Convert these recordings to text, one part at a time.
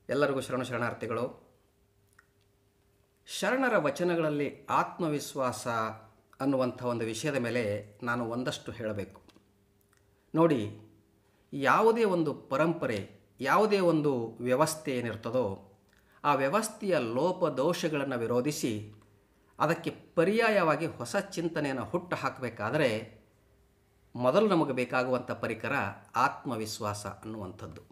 ಎಲ್ಲರಿಗೂ ಶರಣು ಶರಣಾರ್ಥಿಗಳು ಶರಣರ ವಚನಗಳಲ್ಲಿ ಆತ್ಮವಿಶ್ವಾಸ ಅನ್ನುವಂಥ ಒಂದು ವಿಷಯದ ಮೇಲೆ ನಾನು ಒಂದಷ್ಟು ಹೇಳಬೇಕು ನೋಡಿ ಯಾವುದೇ ಒಂದು ಪರಂಪರೆ ಯಾವುದೇ ಒಂದು ವ್ಯವಸ್ಥೆ ಏನಿರ್ತದೋ ಆ ವ್ಯವಸ್ಥೆಯ ಲೋಪದೋಷಗಳನ್ನು ವಿರೋಧಿಸಿ ಅದಕ್ಕೆ ಪರ್ಯಾಯವಾಗಿ ಹೊಸ ಚಿಂತನೆಯನ್ನು ಹುಟ್ಟು ಹಾಕಬೇಕಾದರೆ ಮೊದಲು ನಮಗೆ ಬೇಕಾಗುವಂಥ ಪರಿಕರ ಆತ್ಮವಿಶ್ವಾಸ ಅನ್ನುವಂಥದ್ದು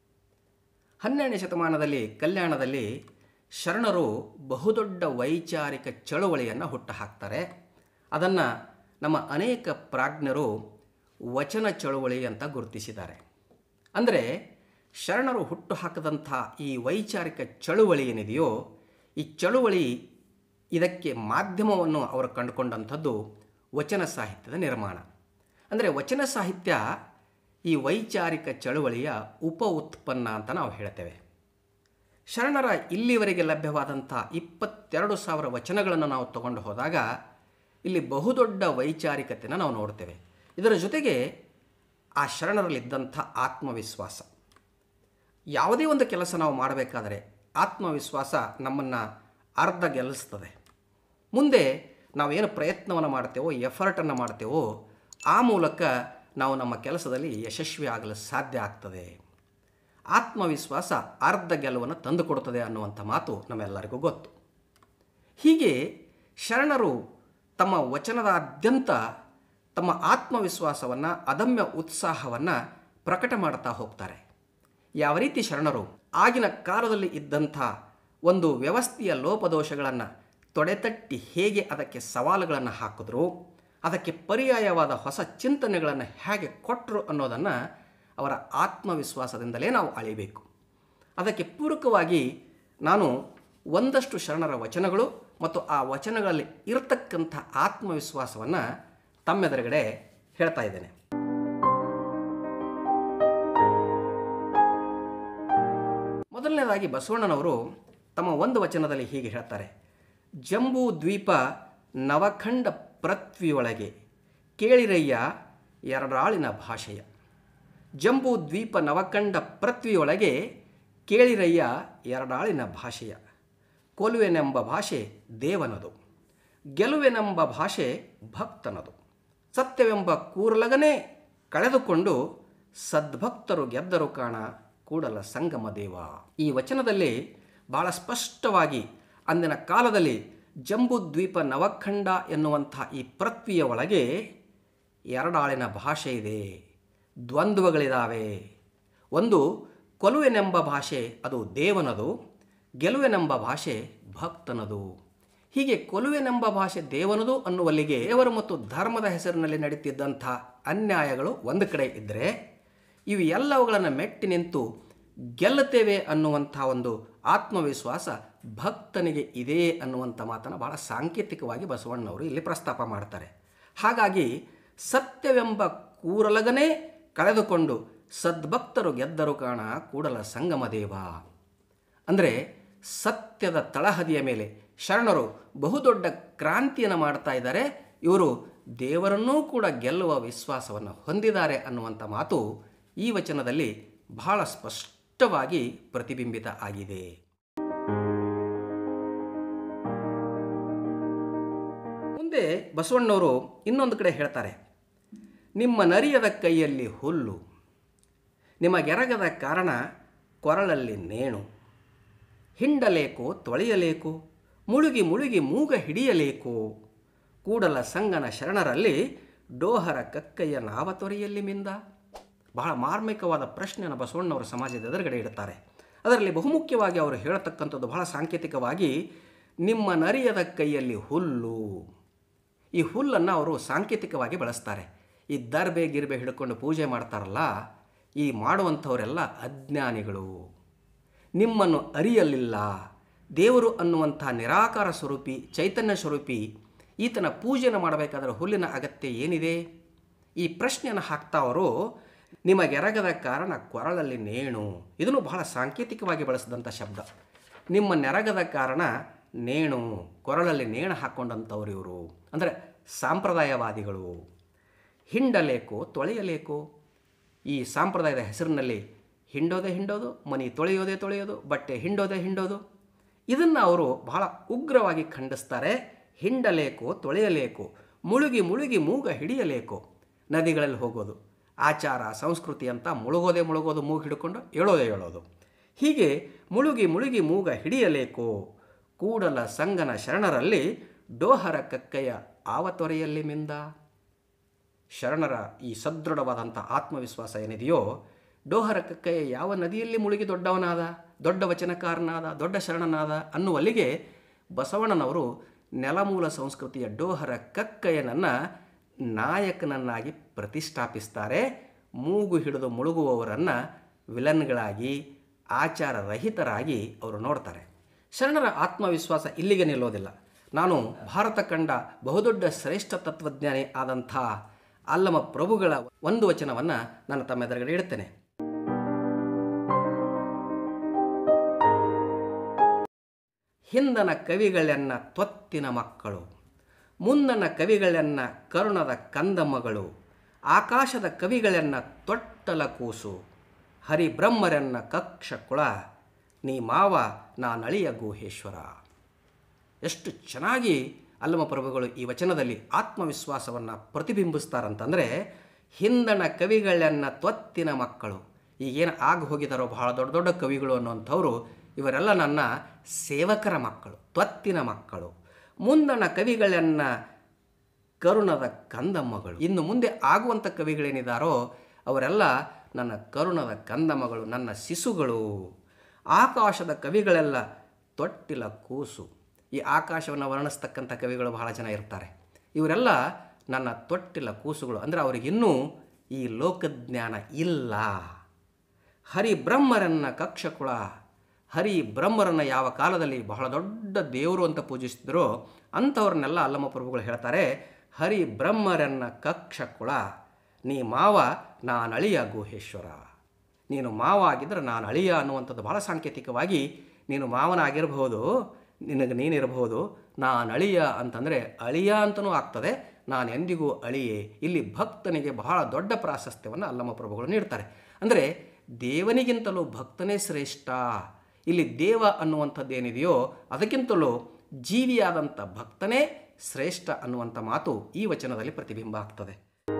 ಹನ್ನೆರಡನೇ ಶತಮಾನದಲ್ಲಿ ಕಲ್ಯಾಣದಲ್ಲಿ ಶರಣರು ಬಹುದೊಡ್ಡ ವೈಚಾರಿಕ ಚಳುವಳಿಯನ್ನು ಹುಟ್ಟು ಹಾಕ್ತಾರೆ ಅದನ್ನು ನಮ್ಮ ಅನೇಕ ಪ್ರಾಜ್ಞರು ವಚನ ಚಳುವಳಿ ಅಂತ ಗುರುತಿಸಿದ್ದಾರೆ ಅಂದರೆ ಶರಣರು ಹುಟ್ಟು ಹಾಕಿದಂಥ ಈ ವೈಚಾರಿಕ ಚಳುವಳಿ ಏನಿದೆಯೋ ಈ ಚಳುವಳಿ ಇದಕ್ಕೆ ಮಾಧ್ಯಮವನ್ನು ಅವರು ಕಂಡುಕೊಂಡಂಥದ್ದು ವಚನ ಸಾಹಿತ್ಯದ ನಿರ್ಮಾಣ ಅಂದರೆ ವಚನ ಸಾಹಿತ್ಯ ಈ ವೈಚಾರಿಕ ಚಳುವಳಿಯ ಉಪ ಉತ್ಪನ್ನ ಅಂತ ನಾವು ಹೇಳ್ತೇವೆ ಶರಣರ ಇಲ್ಲಿವರೆಗೆ ಲಭ್ಯವಾದಂಥ ಇಪ್ಪತ್ತೆರಡು ಸಾವಿರ ವಚನಗಳನ್ನು ನಾವು ತಗೊಂಡು ಹೋದಾಗ ಇಲ್ಲಿ ಬಹುದೊಡ್ಡ ವೈಚಾರಿಕತೆಯನ್ನು ನಾವು ನೋಡ್ತೇವೆ ಇದರ ಜೊತೆಗೆ ಆ ಶರಣರಲ್ಲಿದ್ದಂಥ ಆತ್ಮವಿಶ್ವಾಸ ಯಾವುದೇ ಒಂದು ಕೆಲಸ ನಾವು ಮಾಡಬೇಕಾದರೆ ಆತ್ಮವಿಶ್ವಾಸ ನಮ್ಮನ್ನು ಅರ್ಧ ಗೆಲ್ಲಿಸ್ತದೆ ಮುಂದೆ ನಾವೇನು ಪ್ರಯತ್ನವನ್ನು ಮಾಡ್ತೇವೋ ಎಫರ್ಟನ್ನು ಮಾಡ್ತೇವೋ ಆ ಮೂಲಕ ನಾವು ನಮ್ಮ ಕೆಲಸದಲ್ಲಿ ಯಶಸ್ವಿ ಆಗಲು ಸಾಧ್ಯ ಆಗ್ತದೆ ಆತ್ಮವಿಶ್ವಾಸ ಅರ್ಧ ಗೆಲುವನ್ನು ತಂದುಕೊಡುತ್ತದೆ ಅನ್ನುವಂಥ ಮಾತು ನಮ್ಮೆಲ್ಲರಿಗೂ ಗೊತ್ತು ಹೀಗೆ ಶರಣರು ತಮ್ಮ ವಚನದಾದ್ಯಂತ ತಮ್ಮ ಆತ್ಮವಿಶ್ವಾಸವನ್ನು ಅದಮ್ಯ ಉತ್ಸಾಹವನ್ನು ಪ್ರಕಟ ಮಾಡ್ತಾ ಹೋಗ್ತಾರೆ ಯಾವ ರೀತಿ ಶರಣರು ಆಗಿನ ಕಾಲದಲ್ಲಿ ಇದ್ದಂಥ ಒಂದು ವ್ಯವಸ್ಥೆಯ ಲೋಪದೋಷಗಳನ್ನು ತೊಡೆತಟ್ಟಿ ಹೇಗೆ ಅದಕ್ಕೆ ಸವಾಲುಗಳನ್ನು ಹಾಕಿದ್ರು ಅದಕ್ಕೆ ಪರ್ಯಾಯವಾದ ಹೊಸ ಚಿಂತನೆಗಳನ್ನು ಹೇಗೆ ಕೊಟ್ಟರು ಅನ್ನೋದನ್ನು ಅವರ ಆತ್ಮವಿಶ್ವಾಸದಿಂದಲೇ ನಾವು ಅಳಿಬೇಕು ಅದಕ್ಕೆ ಪೂರಕವಾಗಿ ನಾನು ಒಂದಷ್ಟು ಶರಣರ ವಚನಗಳು ಮತ್ತು ಆ ವಚನಗಳಲ್ಲಿ ಇರತಕ್ಕಂಥ ಆತ್ಮವಿಶ್ವಾಸವನ್ನು ತಮ್ಮೆದುರುಗಡೆ ಹೇಳ್ತಾ ಇದ್ದೇನೆ ಮೊದಲನೇದಾಗಿ ಬಸವಣ್ಣನವರು ತಮ್ಮ ಒಂದು ವಚನದಲ್ಲಿ ಹೀಗೆ ಹೇಳ್ತಾರೆ ಜಂಬೂ ದ್ವೀಪ ನವಖಂಡ ಪೃಥ್ವಿಯೊಳಗೆ ಕೇಳಿರಯ್ಯ ಎರಡಾಳಿನ ಭಾಷೆಯ ಜಂಬೂ ದ್ವೀಪ ನವಖಂಡ ಪೃಥ್ವಿಯೊಳಗೆ ಕೇಳಿರಯ್ಯ ಎರಡಾಳಿನ ಭಾಷೆಯ ಕೊಲುವೆನೆಂಬ ಭಾಷೆ ದೇವನದು ಗೆಲುವೆನೆಂಬ ಭಾಷೆ ಭಕ್ತನದು ಸತ್ಯವೆಂಬ ಕೂರಲಗನೇ ಕಳೆದುಕೊಂಡು ಸದ್ಭಕ್ತರು ಗೆದ್ದರು ಕಾಣ ಕೂಡಲ ಸಂಗಮ ದೇವ ಈ ವಚನದಲ್ಲಿ ಬಹಳ ಸ್ಪಷ್ಟವಾಗಿ ಅಂದಿನ ಕಾಲದಲ್ಲಿ ಜಂಬೂದ್ವೀಪ ನವಖಂಡ ಎನ್ನುವಂಥ ಈ ಪೃಥ್ವಿಯ ಒಳಗೆ ಎರಡಾಳಿನ ಭಾಷೆ ಇದೆ ದ್ವಂದ್ವಗಳಿದ್ದಾವೆ ಒಂದು ಕೊಲುವೆನೆಂಬ ಭಾಷೆ ಅದು ದೇವನದು ಗೆಲುವೆನೆಂಬ ಭಾಷೆ ಭಕ್ತನದು ಹೀಗೆ ಕೊಲುವೆನೆಂಬ ಭಾಷೆ ದೇವನದು ಅನ್ನುವಲ್ಲಿಗೆ ದೇವರು ಮತ್ತು ಧರ್ಮದ ಹೆಸರಿನಲ್ಲಿ ನಡೀತಿದ್ದಂಥ ಅನ್ಯಾಯಗಳು ಒಂದು ಕಡೆ ಇದ್ದರೆ ಇವು ಎಲ್ಲವುಗಳನ್ನು ಮೆಟ್ಟಿ ನಿಂತು ಗೆಲ್ಲುತ್ತೇವೆ ಅನ್ನುವಂಥ ಒಂದು ಆತ್ಮವಿಶ್ವಾಸ ಭಕ್ತನಿಗೆ ಇದೆ ಅನ್ನುವಂಥ ಮಾತನ್ನು ಬಹಳ ಸಾಂಕೇತಿಕವಾಗಿ ಬಸವಣ್ಣವರು ಇಲ್ಲಿ ಪ್ರಸ್ತಾಪ ಮಾಡ್ತಾರೆ ಹಾಗಾಗಿ ಸತ್ಯವೆಂಬ ಕೂರಲಗನೇ ಕಳೆದುಕೊಂಡು ಸದ್ಭಕ್ತರು ಗೆದ್ದರು ಕಾಣ ಕೂಡಲ ಸಂಗಮ ದೇವ ಅಂದರೆ ಸತ್ಯದ ತಳಹದಿಯ ಮೇಲೆ ಶರಣರು ಬಹುದೊಡ್ಡ ಕ್ರಾಂತಿಯನ್ನು ಮಾಡ್ತಾ ಇದ್ದಾರೆ ಇವರು ದೇವರನ್ನೂ ಕೂಡ ಗೆಲ್ಲುವ ವಿಶ್ವಾಸವನ್ನು ಹೊಂದಿದ್ದಾರೆ ಅನ್ನುವಂಥ ಮಾತು ಈ ವಚನದಲ್ಲಿ ಬಹಳ ಸ್ಪಷ್ಟವಾಗಿ ಪ್ರತಿಬಿಂಬಿತ ಆಗಿದೆ ಮುಂದೆ ಬಸವಣ್ಣವರು ಇನ್ನೊಂದು ಕಡೆ ಹೇಳ್ತಾರೆ ನಿಮ್ಮ ನರಿಯದ ಕೈಯಲ್ಲಿ ಹುಲ್ಲು ನಿಮಗೆರಗದ ಕಾರಣ ಕೊರಳಲ್ಲಿ ನೇಣು ಹಿಂಡಲೇಕೋ ತೊಳೆಯಲೇಕೋ ಮುಳುಗಿ ಮುಳುಗಿ ಮೂಗ ಹಿಡಿಯಲೇಕೋ ಕೂಡಲ ಸಂಗನ ಶರಣರಲ್ಲಿ ಡೋಹರ ಕಕ್ಕಯ್ಯ ನಾವ ತೊರೆಯಲ್ಲಿ ಮಿಂದ ಬಹಳ ಮಾರ್ಮಿಕವಾದ ಪ್ರಶ್ನೆಯನ್ನು ಬಸವಣ್ಣವರ ಸಮಾಜದ ಎದುರುಗಡೆ ಇಡ್ತಾರೆ ಅದರಲ್ಲಿ ಬಹುಮುಖ್ಯವಾಗಿ ಅವರು ಹೇಳತಕ್ಕಂಥದ್ದು ಬಹಳ ಸಾಂಕೇತಿಕವಾಗಿ ನಿಮ್ಮ ನರಿಯದ ಕೈಯಲ್ಲಿ ಹುಲ್ಲು ಈ ಹುಲ್ಲನ್ನು ಅವರು ಸಾಂಕೇತಿಕವಾಗಿ ಬಳಸ್ತಾರೆ ಈ ದರ್ಬೆ ಗಿರ್ಬೆ ಹಿಡ್ಕೊಂಡು ಪೂಜೆ ಮಾಡ್ತಾರಲ್ಲ ಈ ಮಾಡುವಂಥವರೆಲ್ಲ ಅಜ್ಞಾನಿಗಳು ನಿಮ್ಮನ್ನು ಅರಿಯಲಿಲ್ಲ ದೇವರು ಅನ್ನುವಂಥ ನಿರಾಕಾರ ಸ್ವರೂಪಿ ಚೈತನ್ಯ ಸ್ವರೂಪಿ ಈತನ ಪೂಜೆಯನ್ನು ಮಾಡಬೇಕಾದ್ರೆ ಹುಲ್ಲಿನ ಅಗತ್ಯ ಏನಿದೆ ಈ ಪ್ರಶ್ನೆಯನ್ನು ಹಾಕ್ತಾ ಅವರು ನಿಮಗೆರಗದ ಕಾರಣ ಕೊರಳಲ್ಲಿ ನೇಣು ಇದನ್ನು ಬಹಳ ಸಾಂಕೇತಿಕವಾಗಿ ಬಳಸಿದಂಥ ಶಬ್ದ ನಿಮ್ಮ ನೆರಗದ ಕಾರಣ ನೇಣು ಕೊರಳಲ್ಲಿ ನೇಣು ಹಾಕ್ಕೊಂಡಂಥವ್ರು ಇವರು ಅಂದರೆ ಸಾಂಪ್ರದಾಯವಾದಿಗಳು ಹಿಂಡಲೇಕೋ ತೊಳೆಯಲೇಕೋ ಈ ಸಾಂಪ್ರದಾಯದ ಹೆಸರಿನಲ್ಲಿ ಹಿಂಡೋದೇ ಹಿಂಡೋದು ಮನಿ ತೊಳೆಯೋದೇ ತೊಳೆಯೋದು ಬಟ್ಟೆ ಹಿಂಡೋದೇ ಹಿಂಡೋದು ಇದನ್ನು ಅವರು ಬಹಳ ಉಗ್ರವಾಗಿ ಖಂಡಿಸ್ತಾರೆ ಹಿಂಡಲೇಕು ತೊಳೆಯಲೇಕು ಮುಳುಗಿ ಮುಳುಗಿ ಮೂಗ ಹಿಡಿಯಲೇಕು ನದಿಗಳಲ್ಲಿ ಹೋಗೋದು ಆಚಾರ ಸಂಸ್ಕೃತಿ ಅಂತ ಮುಳುಗೋದೇ ಮುಳುಗೋದು ಮೂಗು ಹಿಡ್ಕೊಂಡು ಹೇಳೋದೇ ಹೇಳೋದು ಹೀಗೆ ಮುಳುಗಿ ಮುಳುಗಿ ಮೂಗ ಹಿಡಿಯಲೇಕು ಕೂಡಲ ಸಂಗನ ಶರಣರಲ್ಲಿ ಡೋಹರ ಕಕ್ಕಯ್ಯ ಆವತೊರೆಯಲ್ಲಿ ಮಿಂದ ಶರಣರ ಈ ಸದೃಢವಾದಂಥ ಆತ್ಮವಿಶ್ವಾಸ ಏನಿದೆಯೋ ಡೋಹರ ಕಕ್ಕಯ್ಯ ಯಾವ ನದಿಯಲ್ಲಿ ಮುಳುಗಿ ದೊಡ್ಡವನಾದ ದೊಡ್ಡ ವಚನಕಾರನಾದ ದೊಡ್ಡ ಶರಣನಾದ ಅನ್ನುವಲ್ಲಿಗೆ ಬಸವಣ್ಣನವರು ನೆಲಮೂಲ ಸಂಸ್ಕೃತಿಯ ಡೋಹರ ಕಕ್ಕಯ್ಯನನ್ನು ನಾಯಕನನ್ನಾಗಿ ಪ್ರತಿಷ್ಠಾಪಿಸ್ತಾರೆ ಮೂಗು ಹಿಡಿದು ಮುಳುಗುವವರನ್ನು ವಿಲನ್ಗಳಾಗಿ ಆಚಾರ ರಹಿತರಾಗಿ ಅವರು ನೋಡ್ತಾರೆ ಶರಣರ ಆತ್ಮವಿಶ್ವಾಸ ಇಲ್ಲಿಗೆ ನಿಲ್ಲೋದಿಲ್ಲ ನಾನು ಭಾರತ ಕಂಡ ಬಹುದೊಡ್ಡ ಶ್ರೇಷ್ಠ ತತ್ವಜ್ಞಾನಿ ಆದಂಥ ಅಲ್ಲಮ ಪ್ರಭುಗಳ ಒಂದು ವಚನವನ್ನು ನಾನು ತಮ್ಮ ಎದುರುಗಡೆ ಇಡ್ತೇನೆ ಹಿಂದನ ಕವಿಗಳೆನ್ನ ತ್ವತ್ತಿನ ಮಕ್ಕಳು ಮುಂದನ ಕವಿಗಳೆನ್ನ ಕರುಣದ ಕಂದಮ್ಮಗಳು ಆಕಾಶದ ಕವಿಗಳೆನ್ನ ತೊಟ್ಟಲ ಕೂಸು ಹರಿಬ್ರಹ್ಮರೆನ್ನ ಕಕ್ಷ ಕುಳ ನೀ ಮಾವ ನಾನಳಿಯ ಗುಹೇಶ್ವರ ಎಷ್ಟು ಚೆನ್ನಾಗಿ ಅಲ್ಲಮ ಪ್ರಭುಗಳು ಈ ವಚನದಲ್ಲಿ ಆತ್ಮವಿಶ್ವಾಸವನ್ನು ಪ್ರತಿಬಿಂಬಿಸ್ತಾರಂತಂದರೆ ಹಿಂದಣ ಕವಿಗಳನ್ನ ತ್ವತ್ತಿನ ಮಕ್ಕಳು ಈಗೇನು ಆಗಿ ಹೋಗಿದಾರೋ ಬಹಳ ದೊಡ್ಡ ದೊಡ್ಡ ಕವಿಗಳು ಅನ್ನುವಂಥವ್ರು ಇವರೆಲ್ಲ ನನ್ನ ಸೇವಕರ ಮಕ್ಕಳು ತ್ವತ್ತಿನ ಮಕ್ಕಳು ಮುಂದಣ ಕವಿಗಳನ್ನ ಕರುಣದ ಕಂದಮ್ಮಗಳು ಇನ್ನು ಮುಂದೆ ಆಗುವಂಥ ಕವಿಗಳೇನಿದ್ದಾರೋ ಅವರೆಲ್ಲ ನನ್ನ ಕರುಣದ ಕಂದಮ್ಮಗಳು ನನ್ನ ಶಿಶುಗಳು ಆಕಾಶದ ಕವಿಗಳೆಲ್ಲ ತೊಟ್ಟಿಲ ಕೂಸು ಈ ಆಕಾಶವನ್ನು ವರ್ಣಿಸ್ತಕ್ಕಂಥ ಕವಿಗಳು ಬಹಳ ಜನ ಇರ್ತಾರೆ ಇವರೆಲ್ಲ ನನ್ನ ತೊಟ್ಟಿಲ ಕೂಸುಗಳು ಅಂದರೆ ಅವರಿಗಿನ್ನೂ ಈ ಲೋಕಜ್ಞಾನ ಇಲ್ಲ ಹರಿ ಬ್ರಹ್ಮರನ್ನ ಕಕ್ಷಕುಳ ಹರಿ ಬ್ರಹ್ಮರನ್ನ ಯಾವ ಕಾಲದಲ್ಲಿ ಬಹಳ ದೊಡ್ಡ ದೇವರು ಅಂತ ಪೂಜಿಸಿದ್ರೋ ಅಂಥವ್ರನ್ನೆಲ್ಲ ಅಲ್ಲಮ್ಮ ಪ್ರಭುಗಳು ಹೇಳ್ತಾರೆ ಹರಿ ಬ್ರಹ್ಮರನ್ನ ಕಕ್ಷಕುಳ ನೀ ಮಾವ ನಾನು ಅಳಿಯ ಗುಹೇಶ್ವರ ನೀನು ಮಾವ ಆಗಿದ್ದರೆ ನಾನು ಅಳಿಯ ಅನ್ನುವಂಥದ್ದು ಬಹಳ ಸಾಂಕೇತಿಕವಾಗಿ ನೀನು ಮಾವನಾಗಿರಬಹುದು ನಿನಗೆ ನೀನಿರಬಹುದು ನಾನು ಅಳಿಯ ಅಂತಂದರೆ ಅಳಿಯ ಅಂತಲೂ ಆಗ್ತದೆ ನಾನು ಎಂದಿಗೂ ಅಳಿಯೆ ಇಲ್ಲಿ ಭಕ್ತನಿಗೆ ಬಹಳ ದೊಡ್ಡ ಪ್ರಾಶಸ್ತ್ಯವನ್ನು ಅಲ್ಲಮ್ಮ ಪ್ರಭುಗಳು ನೀಡ್ತಾರೆ ಅಂದರೆ ದೇವನಿಗಿಂತಲೂ ಭಕ್ತನೇ ಶ್ರೇಷ್ಠ ಇಲ್ಲಿ ದೇವ ಅನ್ನುವಂಥದ್ದು ಏನಿದೆಯೋ ಅದಕ್ಕಿಂತಲೂ ಜೀವಿಯಾದಂಥ ಭಕ್ತನೇ ಶ್ರೇಷ್ಠ ಅನ್ನುವಂಥ ಮಾತು ಈ ವಚನದಲ್ಲಿ ಪ್ರತಿಬಿಂಬ ಆಗ್ತದೆ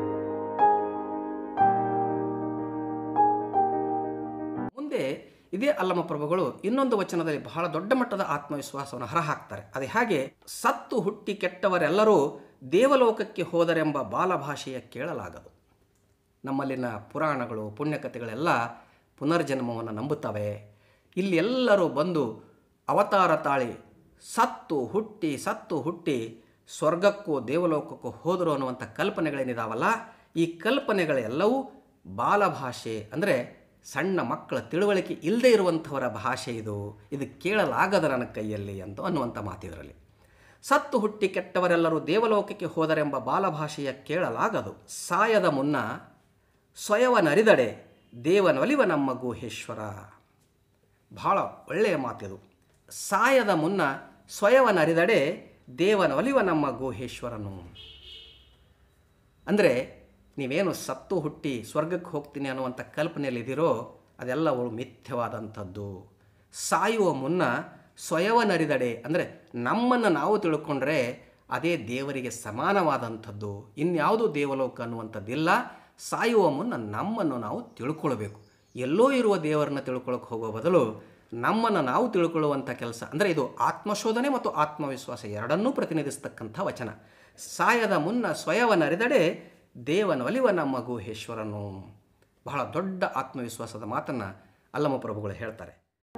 ಮುಂದೆ ಇದೇ ಅಲ್ಲಮ ಪ್ರಭುಗಳು ಇನ್ನೊಂದು ವಚನದಲ್ಲಿ ಬಹಳ ದೊಡ್ಡ ಮಟ್ಟದ ಆತ್ಮವಿಶ್ವಾಸವನ್ನು ಹೊರಹಾಕ್ತಾರೆ ಅದೇ ಹಾಗೆ ಸತ್ತು ಹುಟ್ಟಿ ಕೆಟ್ಟವರೆಲ್ಲರೂ ದೇವಲೋಕಕ್ಕೆ ಹೋದರೆಂಬ ಬಾಲಭಾಷೆಯ ಕೇಳಲಾಗದು ನಮ್ಮಲ್ಲಿನ ಪುರಾಣಗಳು ಪುಣ್ಯಕಥೆಗಳೆಲ್ಲ ಪುನರ್ಜನ್ಮವನ್ನು ನಂಬುತ್ತವೆ ಇಲ್ಲಿ ಎಲ್ಲರೂ ಬಂದು ಅವತಾರ ತಾಳಿ ಸತ್ತು ಹುಟ್ಟಿ ಸತ್ತು ಹುಟ್ಟಿ ಸ್ವರ್ಗಕ್ಕೂ ದೇವಲೋಕಕ್ಕೂ ಹೋದರು ಅನ್ನುವಂಥ ಕಲ್ಪನೆಗಳೇನಿದಾವಲ್ಲ ಈ ಕಲ್ಪನೆಗಳೆಲ್ಲವೂ ಬಾಲಭಾಷೆ ಅಂದರೆ ಸಣ್ಣ ಮಕ್ಕಳ ತಿಳುವಳಿಕೆ ಇಲ್ಲದೆ ಇರುವಂಥವರ ಭಾಷೆ ಇದು ಇದು ಕೇಳಲಾಗದ ನನ್ನ ಕೈಯಲ್ಲಿ ಅಂತ ಅನ್ನುವಂಥ ಮಾತಿದರಲ್ಲಿ ಸತ್ತು ಹುಟ್ಟಿ ಕೆಟ್ಟವರೆಲ್ಲರೂ ದೇವಲೋಕಕ್ಕೆ ಹೋದರೆಂಬ ಬಾಲಭಾಷೆಯ ಕೇಳಲಾಗದು ಸಾಯದ ಮುನ್ನ ಸ್ವಯವನರಿದಡೆ ದೇವನೊಲಿವ ನಮ್ಮ ಗುಹೇಶ್ವರ ಬಹಳ ಒಳ್ಳೆಯ ಮಾತಿದು ಸಾಯದ ಮುನ್ನ ಸ್ವಯವನರಿದಡೆ ದೇವನೊಲಿವ ನಮ್ಮ ಗುಹೇಶ್ವರನು ಅಂದರೆ ನೀವೇನು ಸತ್ತು ಹುಟ್ಟಿ ಸ್ವರ್ಗಕ್ಕೆ ಹೋಗ್ತೀನಿ ಅನ್ನುವಂಥ ಕಲ್ಪನೆಯಲ್ಲಿದ್ದೀರೋ ಅದೆಲ್ಲವೂ ಮಿಥ್ಯವಾದಂಥದ್ದು ಸಾಯುವ ಮುನ್ನ ಸ್ವಯವನರಿದಡೆ ಅಂದರೆ ನಮ್ಮನ್ನು ನಾವು ತಿಳ್ಕೊಂಡ್ರೆ ಅದೇ ದೇವರಿಗೆ ಸಮಾನವಾದಂಥದ್ದು ಇನ್ಯಾವುದು ದೇವಲೋಕ ಅನ್ನುವಂಥದ್ದಿಲ್ಲ ಸಾಯುವ ಮುನ್ನ ನಮ್ಮನ್ನು ನಾವು ತಿಳ್ಕೊಳ್ಬೇಕು ಎಲ್ಲೋ ಇರುವ ದೇವರನ್ನ ತಿಳ್ಕೊಳ್ಳೋಕೆ ಹೋಗೋ ಬದಲು ನಮ್ಮನ್ನು ನಾವು ತಿಳ್ಕೊಳ್ಳುವಂಥ ಕೆಲಸ ಅಂದರೆ ಇದು ಆತ್ಮಶೋಧನೆ ಮತ್ತು ಆತ್ಮವಿಶ್ವಾಸ ಎರಡನ್ನೂ ಪ್ರತಿನಿಧಿಸ್ತಕ್ಕಂಥ ವಚನ ಸಾಯದ ಮುನ್ನ ಸ್ವಯವನರಿದಡೆ ದೇವನೊಲಿವ ನಮ್ಮ ಗುಹೇಶ್ವರನು ಬಹಳ ದೊಡ್ಡ ಆತ್ಮವಿಶ್ವಾಸದ ಮಾತನ್ನು ಅಲ್ಲಮ ಪ್ರಭುಗಳು ಹೇಳ್ತಾರೆ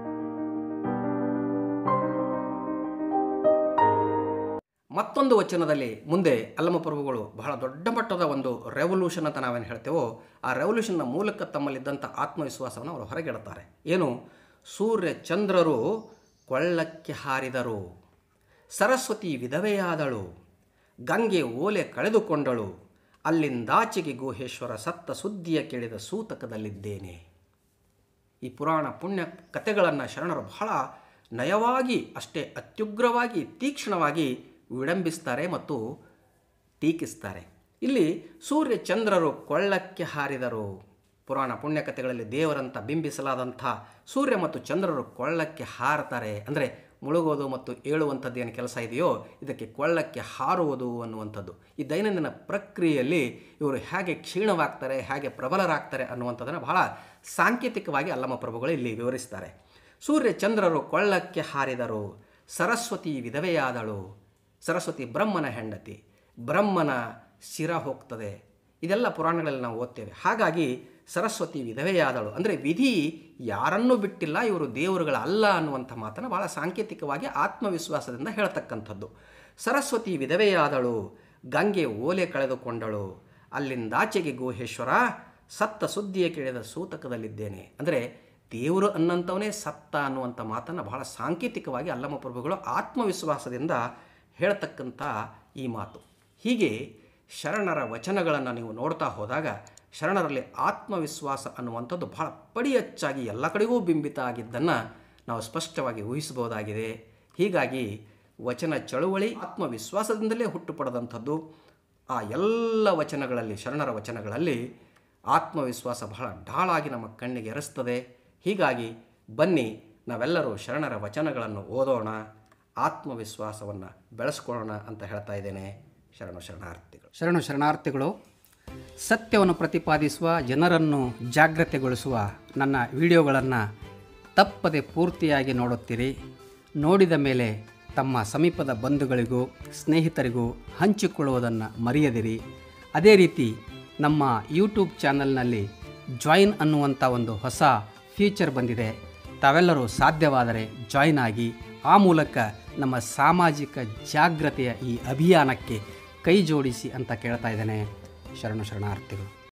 ಮತ್ತೊಂದು ವಚನದಲ್ಲಿ ಮುಂದೆ ಅಲ್ಲಮ ಪ್ರಭುಗಳು ಬಹಳ ದೊಡ್ಡ ಮಟ್ಟದ ಒಂದು ರೆವಲ್ಯೂಷನ್ ಅಂತ ನಾವೇನು ಹೇಳ್ತೇವೋ ಆ ರೆವಲ್ಯೂಷನ್ನ ಮೂಲಕ ತಮ್ಮಲ್ಲಿದ್ದಂಥ ಆತ್ಮವಿಶ್ವಾಸವನ್ನು ಅವರು ಹೊರಗಿಡುತ್ತಾರೆ ಏನು ಸೂರ್ಯ ಚಂದ್ರರು ಕೊಳ್ಳಕ್ಕೆ ಹಾರಿದರು ಸರಸ್ವತಿ ವಿಧವೆಯಾದಳು ಗಂಗೆ ಓಲೆ ಕಳೆದುಕೊಂಡಳು ಅಲ್ಲಿಂದಾಚೆಗೆ ಗುಹೇಶ್ವರ ಸತ್ತ ಸುದ್ದಿಯ ಕೇಳಿದ ಸೂತಕದಲ್ಲಿದ್ದೇನೆ ಈ ಪುರಾಣ ಪುಣ್ಯ ಕಥೆಗಳನ್ನು ಶರಣರು ಬಹಳ ನಯವಾಗಿ ಅಷ್ಟೇ ಅತ್ಯುಗ್ರವಾಗಿ ತೀಕ್ಷ್ಣವಾಗಿ ವಿಡಂಬಿಸ್ತಾರೆ ಮತ್ತು ಟೀಕಿಸ್ತಾರೆ ಇಲ್ಲಿ ಸೂರ್ಯ ಚಂದ್ರರು ಕೊಳ್ಳಕ್ಕೆ ಹಾರಿದರು ಪುರಾಣ ಪುಣ್ಯಕಥೆಗಳಲ್ಲಿ ದೇವರಂತ ಬಿಂಬಿಸಲಾದಂಥ ಸೂರ್ಯ ಮತ್ತು ಚಂದ್ರರು ಕೊಳ್ಳಕ್ಕೆ ಹಾರತಾರೆ ಅಂದರೆ ಮುಳುಗೋದು ಮತ್ತು ಏಳುವಂಥದ್ದು ಏನು ಕೆಲಸ ಇದೆಯೋ ಇದಕ್ಕೆ ಕೊಳ್ಳಕ್ಕೆ ಹಾರುವುದು ಅನ್ನುವಂಥದ್ದು ಈ ದೈನಂದಿನ ಪ್ರಕ್ರಿಯೆಯಲ್ಲಿ ಇವರು ಹೇಗೆ ಕ್ಷೀಣವಾಗ್ತಾರೆ ಹೇಗೆ ಪ್ರಬಲರಾಗ್ತಾರೆ ಅನ್ನುವಂಥದ್ದನ್ನು ಬಹಳ ಸಾಂಕೇತಿಕವಾಗಿ ಅಲ್ಲಮ ಪ್ರಭುಗಳು ಇಲ್ಲಿ ವಿವರಿಸ್ತಾರೆ ಸೂರ್ಯ ಚಂದ್ರರು ಕೊಳ್ಳಕ್ಕೆ ಹಾರಿದರು ಸರಸ್ವತಿ ವಿಧವೆಯಾದಳು ಸರಸ್ವತಿ ಬ್ರಹ್ಮನ ಹೆಂಡತಿ ಬ್ರಹ್ಮನ ಶಿರ ಹೋಗ್ತದೆ ಇದೆಲ್ಲ ಪುರಾಣಗಳಲ್ಲಿ ನಾವು ಓದ್ತೇವೆ ಹಾಗಾಗಿ ಸರಸ್ವತಿ ವಿಧವೆಯಾದಳು ಅಂದರೆ ವಿಧಿ ಯಾರನ್ನೂ ಬಿಟ್ಟಿಲ್ಲ ಇವರು ದೇವರುಗಳ ಅಲ್ಲ ಅನ್ನುವಂಥ ಮಾತನ್ನು ಭಾಳ ಸಾಂಕೇತಿಕವಾಗಿ ಆತ್ಮವಿಶ್ವಾಸದಿಂದ ಹೇಳ್ತಕ್ಕಂಥದ್ದು ಸರಸ್ವತಿ ವಿಧವೆಯಾದಳು ಗಂಗೆ ಓಲೆ ಕಳೆದುಕೊಂಡಳು ಅಲ್ಲಿಂದಾಚೆಗೆ ಗುಹೇಶ್ವರ ಸತ್ತ ಸುದ್ದಿಯ ಕೇಳಿದ ಸೂತಕದಲ್ಲಿದ್ದೇನೆ ಅಂದರೆ ದೇವರು ಅನ್ನಂಥವನೇ ಸತ್ತ ಅನ್ನುವಂಥ ಮಾತನ್ನು ಬಹಳ ಸಾಂಕೇತಿಕವಾಗಿ ಅಲ್ಲಮ ಪ್ರಭುಗಳು ಆತ್ಮವಿಶ್ವಾಸದಿಂದ ಹೇಳ್ತಕ್ಕಂಥ ಈ ಮಾತು ಹೀಗೆ ಶರಣರ ವಚನಗಳನ್ನು ನೀವು ನೋಡ್ತಾ ಹೋದಾಗ ಶರಣರಲ್ಲಿ ಆತ್ಮವಿಶ್ವಾಸ ಅನ್ನುವಂಥದ್ದು ಬಹಳ ಪಡಿಯಚ್ಚಾಗಿ ಎಲ್ಲ ಕಡೆಗೂ ಬಿಂಬಿತ ಆಗಿದ್ದನ್ನು ನಾವು ಸ್ಪಷ್ಟವಾಗಿ ಊಹಿಸಬಹುದಾಗಿದೆ ಹೀಗಾಗಿ ವಚನ ಚಳುವಳಿ ಆತ್ಮವಿಶ್ವಾಸದಿಂದಲೇ ಹುಟ್ಟು ಪಡೆದಂಥದ್ದು ಆ ಎಲ್ಲ ವಚನಗಳಲ್ಲಿ ಶರಣರ ವಚನಗಳಲ್ಲಿ ಆತ್ಮವಿಶ್ವಾಸ ಬಹಳ ಢಾಳಾಗಿ ನಮ್ಮ ಕಣ್ಣಿಗೆ ಎರಸ್ತದೆ ಹೀಗಾಗಿ ಬನ್ನಿ ನಾವೆಲ್ಲರೂ ಶರಣರ ವಚನಗಳನ್ನು ಓದೋಣ ಆತ್ಮವಿಶ್ವಾಸವನ್ನು ಬೆಳೆಸ್ಕೊಳ್ಳೋಣ ಅಂತ ಹೇಳ್ತಾ ಇದ್ದೇನೆ ಶರಣ ಶರಣಾರ್ಥಿಗಳು ಶರಣು ಶರಣಾರ್ಥಿಗಳು ಸತ್ಯವನ್ನು ಪ್ರತಿಪಾದಿಸುವ ಜನರನ್ನು ಜಾಗೃತೆಗೊಳಿಸುವ ನನ್ನ ವಿಡಿಯೋಗಳನ್ನು ತಪ್ಪದೆ ಪೂರ್ತಿಯಾಗಿ ನೋಡುತ್ತೀರಿ ನೋಡಿದ ಮೇಲೆ ತಮ್ಮ ಸಮೀಪದ ಬಂಧುಗಳಿಗೂ ಸ್ನೇಹಿತರಿಗೂ ಹಂಚಿಕೊಳ್ಳುವುದನ್ನು ಮರೆಯದಿರಿ ಅದೇ ರೀತಿ ನಮ್ಮ ಯೂಟ್ಯೂಬ್ ಚಾನಲ್ನಲ್ಲಿ ಜಾಯಿನ್ ಅನ್ನುವಂಥ ಒಂದು ಹೊಸ ಫೀಚರ್ ಬಂದಿದೆ ತಾವೆಲ್ಲರೂ ಸಾಧ್ಯವಾದರೆ ಜಾಯಿನ್ ಆಗಿ ಆ ಮೂಲಕ ನಮ್ಮ ಸಾಮಾಜಿಕ ಜಾಗ್ರತೆಯ ಈ ಅಭಿಯಾನಕ್ಕೆ ಕೈ ಜೋಡಿಸಿ ಅಂತ ಕೇಳ್ತಾ ಇದ್ದೇನೆ ಶರಣು ಶರಣಾರ್ಥಿಗಳು